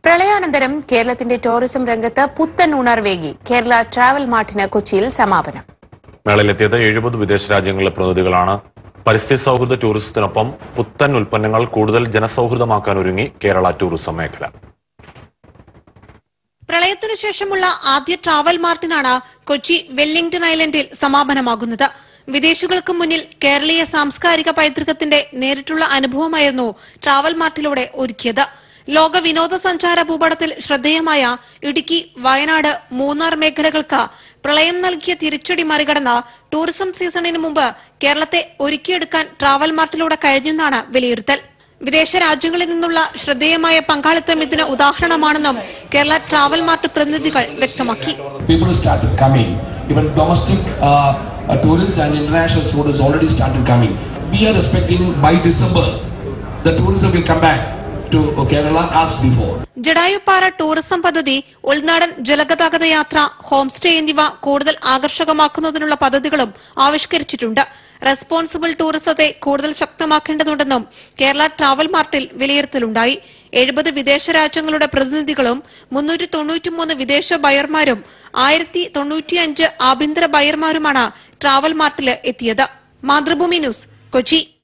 പ്രളയാനന്തരം കേരളത്തിന്റെ ടൂറിസം രംഗത്ത് പുത്തൻ ഉണർവേകി കേരള ട്രാവൽ മാർട്ടിന് കൊച്ചിയിൽ സമാപനം മേളയിലെത്തിയത് എഴുപത് വിദേശ രാജ്യങ്ങളിലെ പ്രതിനിധികളാണ് പരിസ്ഥിതി സൗഹൃദ ടൂറിസത്തിനൊപ്പം പുത്തൻ ഉൽപ്പന്നങ്ങൾ കൂടുതൽ ജനസൗഹൃദമാക്കാൻ ഒരുങ്ങി കേരള ടൂറിസം മേഖല പ്രളയത്തിനു ശേഷമുള്ള ആദ്യ ട്രാവൽ മാർട്ടിനാണ് കൊച്ചി വെല്ലിംഗ്ടൺ ഐലൻഡിൽ സമാപനമാകുന്നത് വിദേശികൾക്ക് മുന്നിൽ കേരളീയ സാംസ്കാരിക പൈതൃകത്തിന്റെ നേരിട്ടുള്ള അനുഭവമായിരുന്നു ട്രാവൽ മാർട്ടിലൂടെ ഒരുക്കിയത് ലോക വിനോദസഞ്ചാര ഭൂപടത്തിൽ ശ്രദ്ധേയമായ ഇടുക്കി വയനാട് മൂന്നാർ മേഖലകൾക്ക് പ്രളയം നൽകിയ തിരിച്ചടി മറികടന്ന ടൂറിസം സീസണിന് മുമ്പ് കേരളത്തെ ഒരുക്കിയെടുക്കാൻ ട്രാവൽ മാർട്ടിലൂടെ കഴിഞ്ഞെന്നാണ് വിലയിരുത്തൽ വിദേശ രാജ്യങ്ങളിൽ നിന്നുള്ള ശ്രദ്ധേയമായ പങ്കാളിത്തം ഇതിന് ഉദാഹരണമാണെന്നും കേരള ട്രാവൽ മാർട്ട് പ്രതിനിധികൾ വ്യക്തമാക്കി people started coming. Even domestic uh, uh, tourists and international tourists already started coming. We are expecting by December the tourism will come back to Kerala as before. Jatayupara tourism പദ്ധതി ഉൾനാടൻ ജലഗതാഗത യാത്ര home stay എന്നിവ കൂടുതൽ ആകർഷകമാക്കുന്നതിനുള്ള പദ്ധതികളും ആവിഷ്കരിച്ചിട്ടുണ്ട് responsible ടൂറിസത്തെ കൂടുതൽ ശക്തമാക്കേണ്ടതുണ്ടെന്നും Kerala travel മാർട്ടിൽ വിലയിരുത്തലുണ്ടായി എഴുപത് വിദേശ രാജ്യങ്ങളുടെ പ്രതിനിധികളും മുന്നൂറ്റി തൊണ്ണൂറ്റിമൂന്ന് വിദേശ ബയർമാരും ആയിരത്തി തൊണ്ണൂറ്റിയഞ്ച് ആഭ്യന്തര ബയർമാരുമാണ് ട്രാവൽ മാർട്ടിൽ എത്തിയത് മാതൃഭൂമി ന്യൂസ് കൊച്ചി